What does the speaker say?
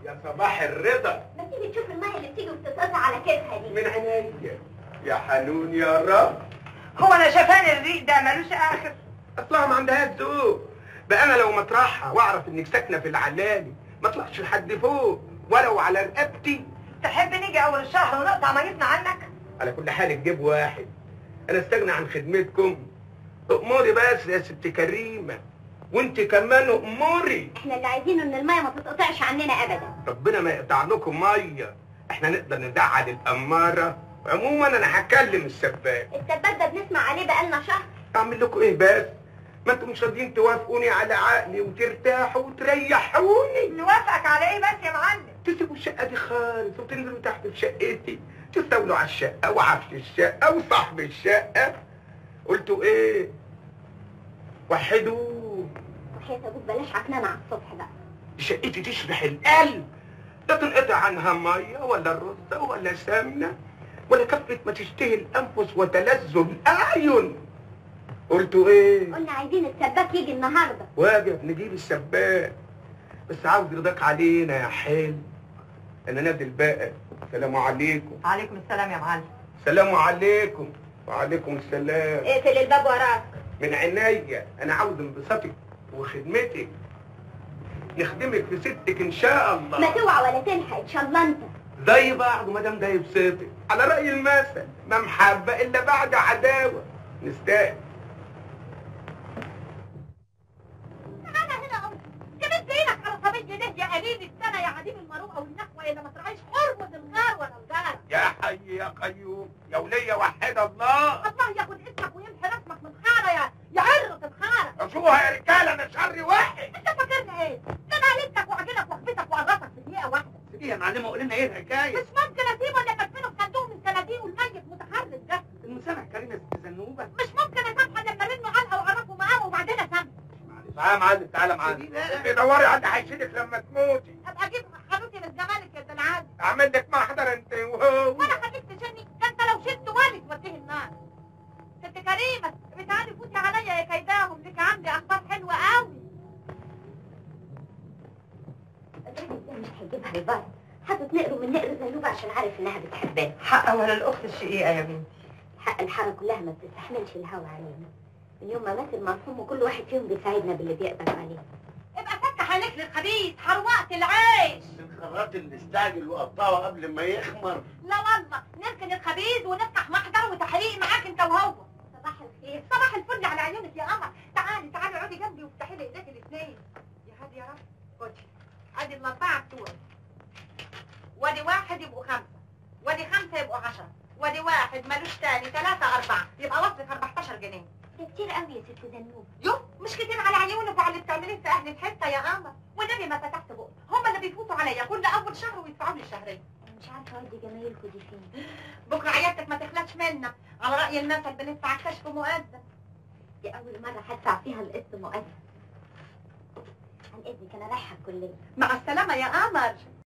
يا صباح الرضا ما تيجي تشوف الميه اللي بتيجي وبتتقطع على كتفها دي من عينيا يا حنون يا رب هو انا شايفان الريق ده ملوش اخر اصلها ما عندهاش ذوق بقى انا لو مطرحها واعرف انك ساكنه في العلالي ما اطلعش لحد فوق ولو على رقبتي تحب نيجي اول الشهر ونقطع ميتنا عنك على كل حال تجيب واحد انا استغنى عن خدمتكم اموري بس يا ست كريمه وانت كمان اموري احنا اللي عايزينه ان الميه ما تتقطعش عننا ابدا ربنا ما يقطع لكم ميه احنا نقدر ندعل الاماره عموما انا هكلم السباك السباك ده بنسمع عليه بقالنا شهر اعمل لكم ايه بس ما انتم مش راضيين توافقوني على عقلي وترتاحوا وتريحوني نوافقك على ايه بس يا معلم تسيبوا الشقه دي خالص وتنزلوا تحت في شقتي تستولوا على الشقه وعفش الشقه وصاحب الشقه قلتوا ايه وحدوا وحياة ابوك بلاش عكنانة على الصبح بقى شقتي تشبح القلب لا تنقطع عنها ميه ولا رز ولا سمنه ولا كفه ما تشتهي الانفس وتلذ الاعين قلتوا ايه قلنا عايزين السباك يجي النهارده واجب نجيب السباك بس عاوز يرضاك علينا يا حلو انا نازل بقى السلام عليكم عليكم السلام يا معلم السلام عليكم وعليكم السلام اقفل الباب وراك من عينيا انا عاوز انبساطك وخدمتك نخدمك في ستك ان شاء ما الله توعى ولا تلحق ان شاء الله انت زي بعض ما دام ده يبسطك على راي المثل ما محبه الا بعد عداوه نستاهل انا هنا اهو كمان زينك على صبي ده يا قليل السنه يا عديم المروءه والنخوه يا ما تراعيش حرمه الغار ولا الجار يا حي يا قيوم يا ولية وحد الله الله ياخد اسمك ويمحي رسمك من خاره يا يا عرة الخاره اشوفها يا رجاله انا شر واحد انت فاكرني ايه؟ ده انا هلكك وعجلك واخبتك وعرفك في دقيقه واحده سيدي يا معلمه قول لنا ايه الحكايه مش ممكن اسيبه اللي مدفنه في صندوق من صناديق والميت متحرك ده المسامح كريمه ست زنوبه مش ممكن اسامحه لما رنوا علقه وعرفوا معاه وبعدين اسامحه تعالى يا معلم تعالى معانا دوري على اللي هيشيلك لما تموتي ابقى اجيب حانوتي للزمالك يا دلعاد اعمل لك محضر انت وهو وانا خليك تشني ده انت لو شلت والد توديه النار ست كريمه بتعالي فوتي عليا يا كيداهم لك عندي اخبار حلوه قوي الراجل ده مش هيجيبها لبره حاطط نقره من نقر زنوبة عشان عارف انها بتحبها حق ولا الاخت الشقيقه يا بنتي حق الحاره كلها ما بتستحملش الهوى علينا من يوم ما مات المرحوم وكل واحد فيهم بيساعدنا باللي بيقدر عليه ابقى فتح عليك للخبيث حروقت العيش الخراط اللي استعجل وقطعه قبل ما يخمر لا والله نركن الخبيث ونفتح محضر وتحقيق معاك انت وهو صباح الخير صباح الفل على عيونك يا قمر تعالي تعالي اقعدي جنبي وافتحي لي ايديك الاثنين يا هادي يا رب خدي ادي الاربعه بتوعي وادي واحد يبقوا خمسه وادي خمسه يبقوا عشرة وادي واحد ملوش تاني ثلاثة أربعة يبقى وصلك 14 جنيه ده كتير قوي يا ست زنوب يو مش كتير على عيونك وعلى اللي بتعمليه في أهل الحتة يا قمر والنبي ما فتحت بقى هم اللي بيفوتوا عليا كل أول شهر ويدفعوا لي شهرين انا مش عارفه اودي جمايلكوا دي فين بكرة عيادتك ما تخلصش منا على رأي المثل بندفع الكشف مؤذن دي اول مره هدفع فيها القسط مؤجل عن اذنك انا رايحه الكليه مع السلامة يا قمر